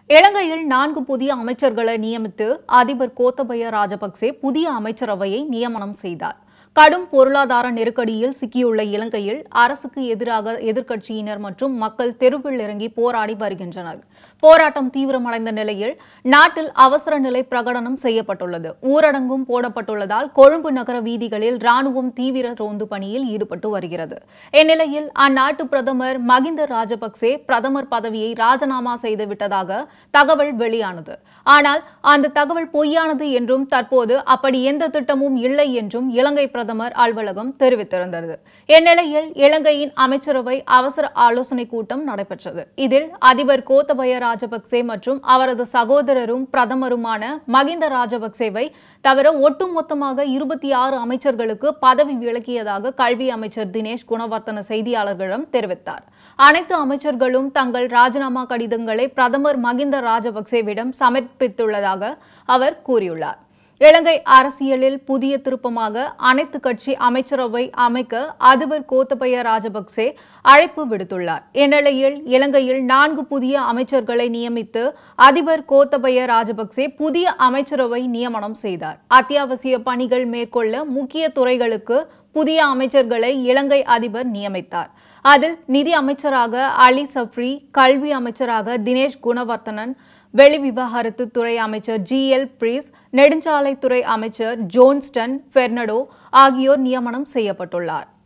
இலங்கையில் நான்கு புதிய அமைச்சர்களை நியமித்து அதிபர் கோத்தபய ராஜபக்சே புதிய அமைச்சரவையை நியமனம் செய்தார் கடும் பொருளாதார நெருக்கடியில் சிக்கியுள்ள இலங்கையில் அரசுக்கு எதிராக எதிர்க்கட்சியினர் மற்றும் மக்கள் தெருவில் இறங்கி போராடி வருகின்றனர் போராட்டம் தீவிரமடைந்த நிலையில் நாட்டில் அவசர நிலை பிரகடனம் செய்யப்பட்டுள்ளது ஊரடங்கும் போடப்பட்டுள்ளதால் கொழும்பு நகர வீதிகளில் ராணுவம் தீவிர ரோந்து பணியில் ஈடுபட்டு வருகிறது இந்நிலையில் அந்நாட்டு பிரதமர் மகிந்த ராஜபக்சே பிரதமர் பதவியை ராஜினாமா செய்து விட்டதாக தகவல் வெளியானது ஆனால் அந்த தகவல் பொய்யானது என்றும் தற்போது அப்படி எந்த திட்டமும் இல்லை என்றும் இலங்கை பிரதமர் அலுவலகம் தெரிவித்திருந்தது இந்நிலையில் இலங்கையின் அமைச்சரவை அவசர ஆலோசனை கூட்டம் நடைபெற்றது இதில் அதிபர் கோத்தபய ராஜபக்சே மற்றும் அவரது சகோதரரும் பிரதமருமான மகிந்த ராஜபக்சேவை தவிர ஒட்டுமொத்தமாக இருபத்தி ஆறு அமைச்சர்களுக்கு பதவி விலக்கியதாக கல்வி அமைச்சர் தினேஷ் குணவர்த்தன செய்தியாளர்களிடம் தெரிவித்தார் அனைத்து அமைச்சர்களும் தங்கள் ராஜினாமா கடிதங்களை பிரதமர் மகிந்த ராஜபக்சேவிடம் சமர்ப்பித்துள்ளதாக அவர் கூறியுள்ளார் இலங்கை அரசியலில் புதிய திருப்பமாக அனைத்து கட்சி அமைச்சரவை அமைக்க அதிபர் கோத்தபய ராஜபக்சே அழைப்பு விடுத்துள்ளார் இந்நிலையில் இலங்கையில் நான்கு புதிய அமைச்சர்களை நியமித்து அதிபர் கோத்தபய ராஜபக்சே புதிய அமைச்சரவை நியமனம் செய்தார் அத்தியாவசிய பணிகள் மேற்கொள்ள முக்கிய துறைகளுக்கு புதிய அமைச்சர்களை இலங்கை அதிபர் நியமித்தார் அதில் நிதி அமைச்சராக அலி சப்ரி கல்வி அமைச்சராக தினேஷ் குணவர்த்தனன் வெளிவிவகாரத்து துறை அமைச்சர் ஜி எல் பிரீஸ் நெடுஞ்சாலைத்துறை அமைச்சர் ஜோன்ஸ்டன் பெர்னடோ ஆகியோர் நியமனம் செய்யப்பட்டுள்ளார்